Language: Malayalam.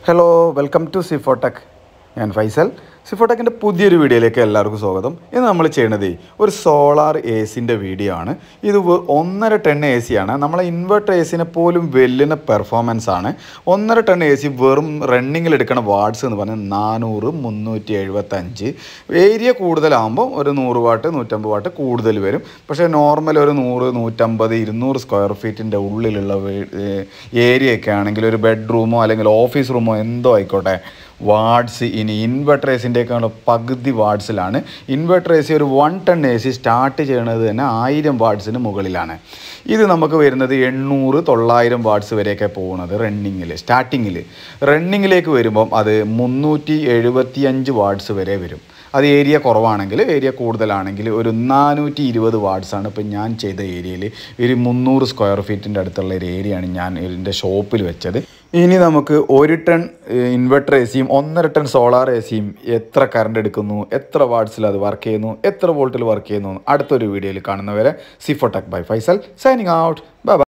ഹലോ വെൽക്കം ടു സിഫോടെക് ഞാൻ ഫൈസൽ സിഫോടെക്കിൻ്റെ പുതിയൊരു വീഡിയോയിലേക്ക് എല്ലാവർക്കും സ്വാഗതം ഇന്ന് നമ്മൾ ചെയ്യണത് ഒരു സോളാർ എ സിൻ്റെ വീഡിയോ ആണ് ഇത് വെ- ഒന്നര ടൺ എ സി ആണ് നമ്മളെ ഇൻവെർട്ടർ എ സിനെ പോലും വെല്ലുന്ന പെർഫോമൻസ് ആണ് ഒന്നര ടൺ എ സി വെറും റണ്ണിങ്ങിൽ എടുക്കുന്ന വാട്ട്സ് എന്ന് പറഞ്ഞാൽ നാനൂറ് മുന്നൂറ്റി എഴുപത്തഞ്ച് ഏരിയ കൂടുതലാകുമ്പോൾ ഒരു നൂറ് വാട്ട് നൂറ്റമ്പത് വാട്ട് കൂടുതൽ വരും പക്ഷേ നോർമൽ ഒരു നൂറ് നൂറ്റമ്പത് ഇരുന്നൂറ് സ്ക്വയർ ഫീറ്റിൻ്റെ ഉള്ളിലുള്ള ഏരിയ ഒക്കെ ആണെങ്കിൽ ഒരു ബെഡ്റൂമോ അല്ലെങ്കിൽ ഓഫീസ് റൂമോ എന്തോ ആയിക്കോട്ടെ വാർഡ്സ് ഇനി ഇൻവെർട്ടർ എസിൻ്റെയൊക്കെയുള്ള പകുതി വാർഡ്സിലാണ് ഇൻവെർട്ടർ എ സി ഒരു one ton A C start ചെയ്യണത് തന്നെ ആയിരം വാർഡ്സിന് മുകളിലാണ് ഇത് നമുക്ക് വരുന്നത് എണ്ണൂറ് തൊള്ളായിരം വാട്ട്സ് വരെയൊക്കെ പോകുന്നത് റണ്ണിങ്ങിൽ സ്റ്റാർട്ടിങ്ങിൽ റണ്ണിങ്ങിലേക്ക് വരുമ്പം അത് മുന്നൂറ്റി എഴുപത്തി അഞ്ച് വാട്ട്സ് വരെ വരും അത് ഏരിയ കുറവാണെങ്കിൽ ഏരിയ കൂടുതലാണെങ്കിൽ ഒരു നാനൂറ്റി ഇരുപത് വാട്ട്സാണ് ഇപ്പം ഞാൻ ചെയ്ത ഏരിയയിൽ ഒരു മുന്നൂറ് സ്ക്വയർ ഫീറ്റിൻ്റെ അടുത്തുള്ള ഒരു ഏരിയയാണ് ഞാൻ എൻ്റെ ഷോപ്പിൽ വെച്ചത് ഇനി നമുക്ക് ഒരു ടൺ ഇൻവെർട്ടർ എ സിയും ഒന്നര ടൺ സോളാർ എ സിയും എത്ര കറണ്ട് എടുക്കുന്നു എത്ര വാട്ട്സിൽ അത് വർക്ക് ചെയ്യുന്നു എത്ര വോൾട്ടിൽ വർക്ക് ചെയ്യുന്നു അടുത്തൊരു വീഡിയോയിൽ കാണുന്നവരെ സിഫോടെക് by Faisal signing out by